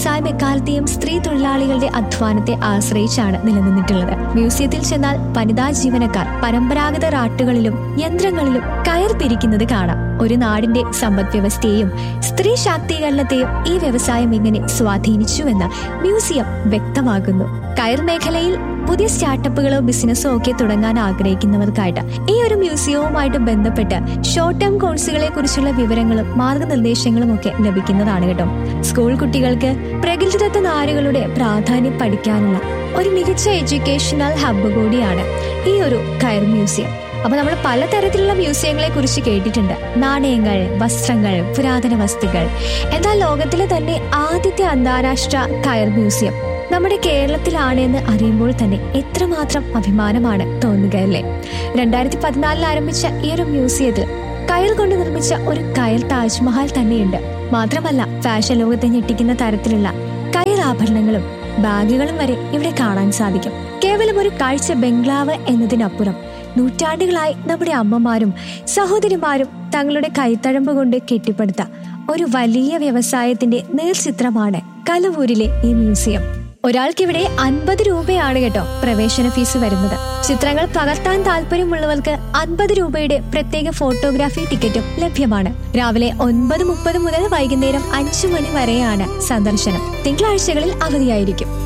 വ്യവസായം എക്കാലത്തെയും സ്ത്രീ തൊഴിലാളികളുടെ അധ്വാനത്തെ ആശ്രയിച്ചാണ് നിലനിന്നിട്ടുള്ളത് മ്യൂസിയത്തിൽ ചെന്നാൽ വനിതാ ജീവനക്കാർ പരമ്പരാഗത റാട്ടുകളിലും യന്ത്രങ്ങളിലും കയർ പിരിക്കുന്നത് കാണാം ഒരു നാടിന്റെ സമ്പദ് വ്യവസ്ഥയെയും സ്ത്രീ ശാക്തീകരണത്തെയും ഈ വ്യവസായം എങ്ങനെ സ്വാധീനിച്ചുവെന്ന് മ്യൂസിയം വ്യക്തമാക്കുന്നു കയർ മേഖലയിൽ പുതിയ സ്റ്റാർട്ടപ്പുകളോ ബിസിനസ്സോ ഒക്കെ തുടങ്ങാൻ ആഗ്രഹിക്കുന്നവർക്കായിട്ട് ഈ ഒരു മ്യൂസിയവുമായിട്ട് ബന്ധപ്പെട്ട് ഷോർട്ട് ടേം കോഴ്സുകളെ കുറിച്ചുള്ള വിവരങ്ങളും മാർഗനിർദ്ദേശങ്ങളും ഒക്കെ ലഭിക്കുന്നതാണ് കേട്ടോ സ്കൂൾ കുട്ടികൾക്ക് പ്രകൃതിദത്ത നാരുകളുടെ പ്രാധാന്യം പഠിക്കാനുള്ള ഒരു മികച്ച എഡ്യൂക്കേഷണൽ ഹബ്ബ് കൂടിയാണ് ഈ ഒരു കയർ മ്യൂസിയം അപ്പൊ നമ്മൾ പലതരത്തിലുള്ള മ്യൂസിയങ്ങളെ കുറിച്ച് കേട്ടിട്ടുണ്ട് നാണയങ്ങൾ വസ്ത്രങ്ങൾ പുരാതന വസ്തുക്കൾ എന്നാൽ ലോകത്തിലെ തന്നെ ആദ്യത്തെ അന്താരാഷ്ട്ര കയർ മ്യൂസിയം നമ്മുടെ കേരളത്തിലാണ് എന്ന് അറിയുമ്പോൾ തന്നെ എത്രമാത്രം അഭിമാനമാണ് തോന്നുകയല്ലേ രണ്ടായിരത്തി പതിനാലിൽ ആരംഭിച്ച ഈ ഒരു മ്യൂസിയത്തിൽ കയൽ കൊണ്ട് നിർമ്മിച്ച ഒരു കയൽ താജ്മഹൽ തന്നെയുണ്ട് മാത്രമല്ല ഫാഷൻ ലോകത്തെ ഞെട്ടിക്കുന്ന തരത്തിലുള്ള കയർ ആഭരണങ്ങളും ബാഗുകളും വരെ ഇവിടെ കാണാൻ സാധിക്കും കേവലം ഒരു കാഴ്ച ബംഗ്ലാവ് എന്നതിനപ്പുറം നൂറ്റാണ്ടുകളായി നമ്മുടെ അമ്മമാരും സഹോദരിമാരും തങ്ങളുടെ കൈത്തഴമ്പ് കൊണ്ട് കെട്ടിപ്പടുത്ത ഒരു വലിയ വ്യവസായത്തിന്റെ നേർചിത്രമാണ് കലവൂരിലെ ഈ മ്യൂസിയം ഒരാൾക്കിവിടെ അൻപത് രൂപയാണ് കേട്ടോ പ്രവേശന ഫീസ് വരുന്നത് ചിത്രങ്ങൾ പകർത്താൻ താല്പര്യമുള്ളവർക്ക് അൻപത് രൂപയുടെ പ്രത്യേക ഫോട്ടോഗ്രാഫി ടിക്കറ്റും ലഭ്യമാണ് രാവിലെ ഒൻപത് മുപ്പത് മുതൽ വൈകുന്നേരം അഞ്ചു മണി വരെയാണ് സന്ദർശനം തിങ്കളാഴ്ചകളിൽ അവധിയായിരിക്കും